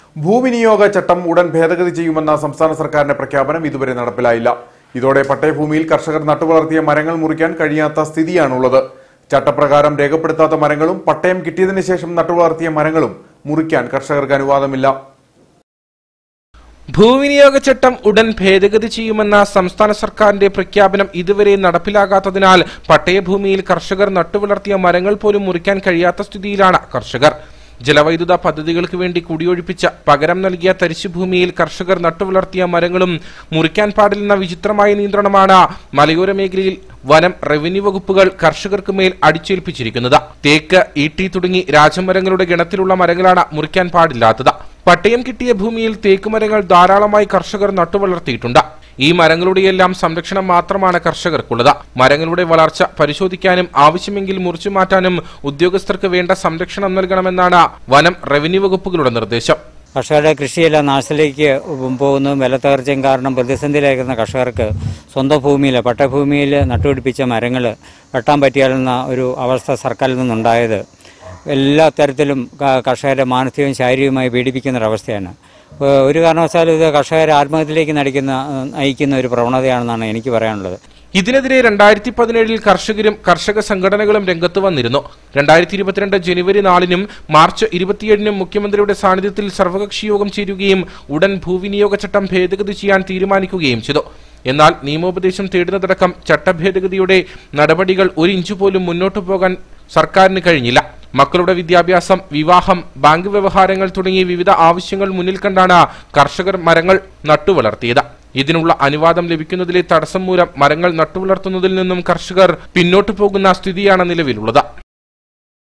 ഭൂവിനിയോഗ ചട്ടം ഉടൻ ഭേദഗതി ചെയ്യുമെന്ന സംസ്ഥാന സർക്കാരിന്റെ പ്രഖ്യാപനം ഇതുവരെ നടപ്പിലായില്ല ഇതോടെ പട്ടയഭൂമിയിൽ കർഷകർ നട്ടുവളർത്തിയ മരങ്ങൾ മുറിക്കാൻ കഴിയാത്ത സ്ഥിതിയാണുള്ളത് ചട്ടപ്രകാരം രേഖപ്പെടുത്താത്ത മരങ്ങളും പട്ടയം കിട്ടിയതിനു ശേഷം നട്ടുവളർത്തിയ മരങ്ങളും മുറിക്കാൻ കർഷകർക്ക് അനുവാദമില്ല ഭൂവിനിയോഗ ചട്ടം ഉടൻ ഭേദഗതി ചെയ്യുമെന്ന സംസ്ഥാന സർക്കാരിന്റെ പ്രഖ്യാപനം ഇതുവരെ നടപ്പിലാകാത്തതിനാൽ പട്ടയഭൂമിയിൽ കർഷകർ നട്ടുവളർത്തിയ മരങ്ങൾ പോലും മുറിക്കാൻ കഴിയാത്ത സ്ഥിതിയിലാണ് കർഷകർ ജലവൈദ്യുത പദ്ധതികൾക്ക് വേണ്ടി കുടിയൊഴിപ്പിച്ച പകരം നൽകിയ തരിശുഭൂമിയിൽ കർഷകർ നട്ടുവളർത്തിയ മരങ്ങളും മുറിക്കാൻ പാടില്ലെന്ന വിചിത്രമായ നിയന്ത്രണമാണ് മലയോര മേഖലയിൽ വനം റവന്യൂ വകുപ്പുകൾ കർഷകർക്ക് മേൽ അടിച്ചേൽപ്പിച്ചിരിക്കുന്നത് തേക്ക് ഈട്ടി തുടങ്ങി രാജമരങ്ങളുടെ ഗണത്തിലുള്ള മരങ്ങളാണ് മുറിക്കാൻ പാടില്ലാത്തത് പട്ടയം കിട്ടിയ ഭൂമിയിൽ തേക്കുമരങ്ങൾ ധാരാളമായി കർഷകർ നട്ടുവളർത്തിയിട്ടുണ്ട് ഈ മരങ്ങളുടെയെല്ലാം സംരക്ഷണം മാത്രമാണ് കർഷകർക്കുള്ളത് മരങ്ങളുടെ വളർച്ച പരിശോധിക്കാനും ആവശ്യമെങ്കിൽ മുറിച്ചു മാറ്റാനും ഉദ്യോഗസ്ഥർക്ക് വേണ്ട സംരക്ഷണം നൽകണമെന്നാണ് വനം റവന്യൂ വകുപ്പുകളുടെ നിർദ്ദേശം കർഷകരുടെ കൃഷിയെല്ലാം നാശത്തിലേക്ക് പോകുന്നതും വിലത്തകർച്ചയും കാരണം പ്രതിസന്ധിയിലായിരിക്കുന്ന കർഷകർക്ക് സ്വന്തം ഭൂമിയിൽ പട്ടഭൂമിയിൽ നട്ടുപിടിപ്പിച്ച മരങ്ങൾ വെട്ടാൻ പറ്റിയാലെന്ന ഒരു അവസ്ഥ സർക്കാരിൽ നിന്നുണ്ടായത് എല്ലാ തരത്തിലും ക- കർഷകരെ മാനസികവും ശാരീരികവുമായി പീഡിപ്പിക്കുന്ന ഒരവസ്ഥയാണ് ഏഹ് ഒരു കാരണവശാലും ഇത് കർഷകരെ ആത്മഹത്യയിലേക്ക് നടിക്കുന്ന നയിക്കുന്ന ഒരു പ്രവണതയാണെന്നാണ് എനിക്ക് പറയാനുള്ളത് ഇതിനെതിരെ രണ്ടായിരത്തി പതിനേഴിൽ കർഷകരും കർഷക സംഘടനകളും രംഗത്ത് വന്നിരുന്നു രണ്ടായിരത്തി ഇരുപത്തിരണ്ട് ജനുവരി നാലിനും മാർച്ച് ഇരുപത്തിയേഴിനും മുഖ്യമന്ത്രിയുടെ സാന്നിധ്യത്തിൽ സർവകക്ഷി യോഗം ചേരുകയും ഉടൻ ഭൂവിനിയോഗ ചട്ടം ഭേദഗതി ചെയ്യാൻ തീരുമാനിക്കുകയും ചെയ്തു എന്നാൽ നിയമോപദേശം തേടുന്നതടക്കം ചട്ടഭേദഗതിയുടെ നടപടികൾ ഒരു ഇഞ്ചു പോലും മുന്നോട്ടു പോകാൻ സർക്കാരിന് കഴിഞ്ഞില്ല മക്കളുടെ വിദ്യാഭ്യാസം വിവാഹം ബാങ്ക് വ്യവഹാരങ്ങൾ തുടങ്ങിയ വിവിധ ആവശ്യങ്ങൾ മുന്നിൽ കണ്ടാണ് കർഷകർ മരങ്ങൾ നട്ടുവളർത്തിയത് ഇതിനുള്ള അനുവാദം ലഭിക്കുന്നതിലെ തടസ്സം മൂലം മരങ്ങൾ നട്ടുവളർത്തുന്നതിൽ നിന്നും കർഷകർ പിന്നോട്ടു പോകുന്ന സ്ഥിതിയാണ് നിലവിലുള്ളത്